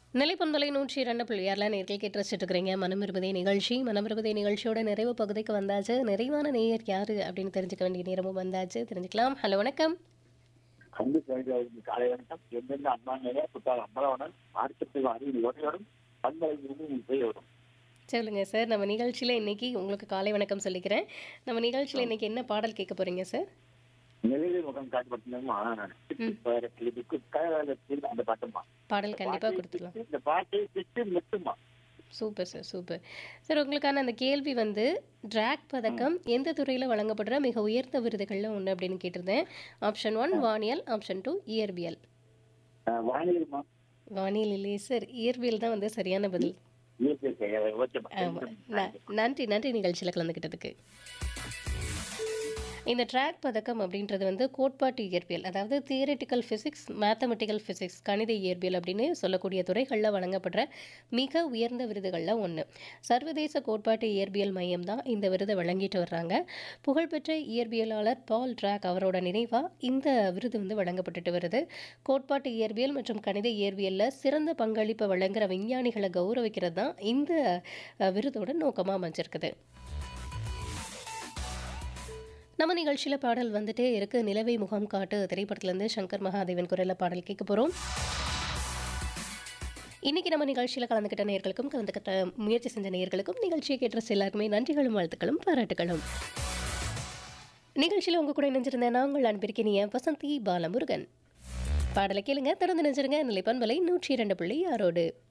நிலைப்பண்பலை நூற்றி இரண்டு பிள்ளையாரில் நேர்கள் கேட்டு ரசிச்சுட்டு இருக்கிறீங்க மனம் இருபதே நிகழ்ச்சி மனம் இருபதே நிகழ்ச்சியோட நிறைவு பகுதிக்கு வந்தாச்சு நிறைவான நேயர் யாரு அப்படின்னு தெரிஞ்சுக்க வேண்டிய நேரமும் வந்தாச்சு தெரிஞ்சுக்கலாம் ஹலோ வணக்கம் அன்பு செய்தியாளர்களுக்கு காலை வணக்கம் எந்தெந்த அம்மாநிலைய புத்தாள் அம்பலவனன் ஆர்த்தத்தில் அறிவு ஒன்றையோடும் பண்பலையிலிருந்து செய்யோடும் சொல்லுங்க சார் நம்ம நிகழ்ச்சியில் இன்னைக்கு உங்களுக்கு காலை வணக்கம் சொல்லிக்கிறேன் நம்ம நிகழ்ச்சியில் இன்னைக்கு என்ன பாடல் கேட்க போறீங்க சார் நிலையில் முகம் காட்டப்பட்டிருந்தோமா இதுக்கு கழகத்தில் அந்த பாட்டுமா பாடல் கண்டிப்பாக கொடுத்துடலாம் இந்த பாட்டை திட்டு மட்டுமா சூப்பர் சார் சூப்பர் சார் உங்களுக்கான அந்த கேள்வி வந்து டிராக் பதக்கம் எந்த துறையில் வழங்கப்படுற மிக உயர்ந்த விருதுகளில் ஒன்று அப்படின்னு கேட்டிருந்தேன் ஆப்ஷன் ஒன் வானியல் ஆப்ஷன் டூ இயற்பியல் வானிலைமா வானியல் இல்லையே சார் இயற்பியல் தான் வந்து சரியான பதில் இயற்கை ஆமா. ந- நன்றி நன்றி நிகழ்ச்சியில் கலந்துக்கிட்டதுக்கு இந்த ட்ராக் பதக்கம் அப்படின்றது வந்து கோட்பாட்டு இயற்பியல் அதாவது தியரிட்டிக்கல் ஃபிசிக்ஸ் மேத்தமெட்டிக்கல் ஃபிசிக்ஸ் கணித இயற்பியல் அப்படின்னு சொல்லக்கூடிய துறைகளில் வழங்கப்படுற மிக உயர்ந்த விருதுகளில் ஒன்று சர்வதேச கோட்பாட்டு இயற்பியல் மையம் தான் இந்த விருதை வழங்கிட்டு வர்றாங்க புகழ்பெற்ற இயற்பியலாளர் பால் ட்ராக் அவரோட நினைவாக இந்த விருது வந்து வழங்கப்பட்டுட்டு வருது கோட்பாட்டு இயற்பியல் மற்றும் கணித இயற்பியலில் சிறந்த பங்களிப்பை வழங்குற விஞ்ஞானிகளை கௌரவிக்கிறது தான் இந்த அஹ், விருதோட நோக்கமாக அமைஞ்சிருக்குது நம்ம நிகழ்ச்சியில் பாடல் வந்துட்டே இருக்கு நிலவை முகம் காட்டு திரைப்படத்துலேருந்து சங்கர் மகாதேவன் குரலில் பாடல் கேட்க போகிறோம் இன்னைக்கு நம்ம நிகழ்ச்சியில் கலந்துக்கிட்ட நேயர்களுக்கும் கலந்துக்கிட்ட முயற்சி செஞ்ச நேயர்களுக்கும் நிகழ்ச்சியை கேட்ட எல்லாருக்குமே நன்றிகளும் வாழ்த்துக்களும் பாராட்டுகளும் நிகழ்ச்சியில் உங்க கூட இணைஞ்சிருந்தேன் நான் உங்கள் அன்பிற்கினிய வசந்தி பாலமுருகன் பாடலை கேளுங்க தொடர்ந்து நினைச்சிருங்க நிலைப்பண்பலை நூற்றி இரண்டு புள்ளி ஆறோடு